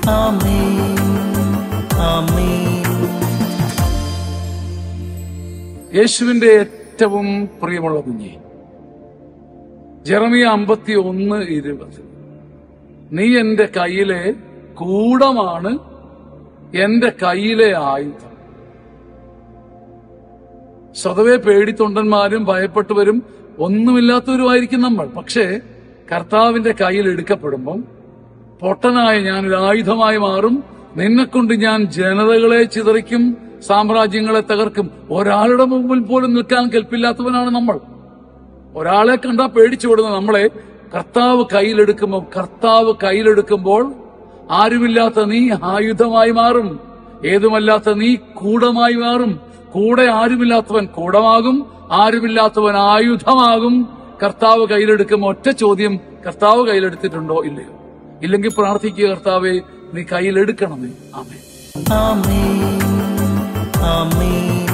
ആമേൻ ആമേൻ യേശുവിന്റെ ഏറ്റവും പ്രിയമുള്ള കുഞ്ഞെ ജെറമിയ അമ്പത്തി ഒന്ന് ഇരുപത് നീ എന്റെ കയ്യിലെ കൂടമാണ് എന്റെ കയ്യിലെ ആയുധം സ്വതവേ പേടിത്തൊണ്ടന്മാരും ഭയപ്പെട്ടവരും ഒന്നുമില്ലാത്തവരുമായിരിക്കും നമ്മൾ പക്ഷേ കർത്താവിന്റെ കയ്യിൽ എടുക്കപ്പെടുമ്പം പൊട്ടനായ ഞാൻ ഒരു ആയുധമായി മാറും നിന്നെക്കൊണ്ട് ഞാൻ ജനതകളെ ചിതറിക്കും സാമ്രാജ്യങ്ങളെ തകർക്കും ഒരാളുടെ മുമ്പിൽ പോലും നിൽക്കാൻ കെൽപ്പില്ലാത്തവനാണ് നമ്മൾ ഒരാളെ കണ്ടാ പേടിച്ചോടുന്ന നമ്മളെ കർത്താവ് കയ്യിലെടുക്കുമ്പോൾ കർത്താവ് കയ്യിലെടുക്കുമ്പോൾ ആരുമില്ലാത്ത നീ ആയുധമായി മാറും ഏതുമല്ലാത്ത നീ കൂടമായി മാറും കൂടെ ആരുമില്ലാത്തവൻ കൂടമാകും ആരുമില്ലാത്തവൻ ആയുധമാകും കർത്താവ് കയ്യിലെടുക്കുമ്പോൾ ഒറ്റ ചോദ്യം കർത്താവ് കയ്യിലെടുത്തിട്ടുണ്ടോ ഇല്ലയോ ഇല്ലെങ്കിൽ പ്രാർത്ഥിക്കുക കർത്താവെ നീ കയ്യിലെടുക്കണമേ ആമേ ആമേൻ ആമേൻ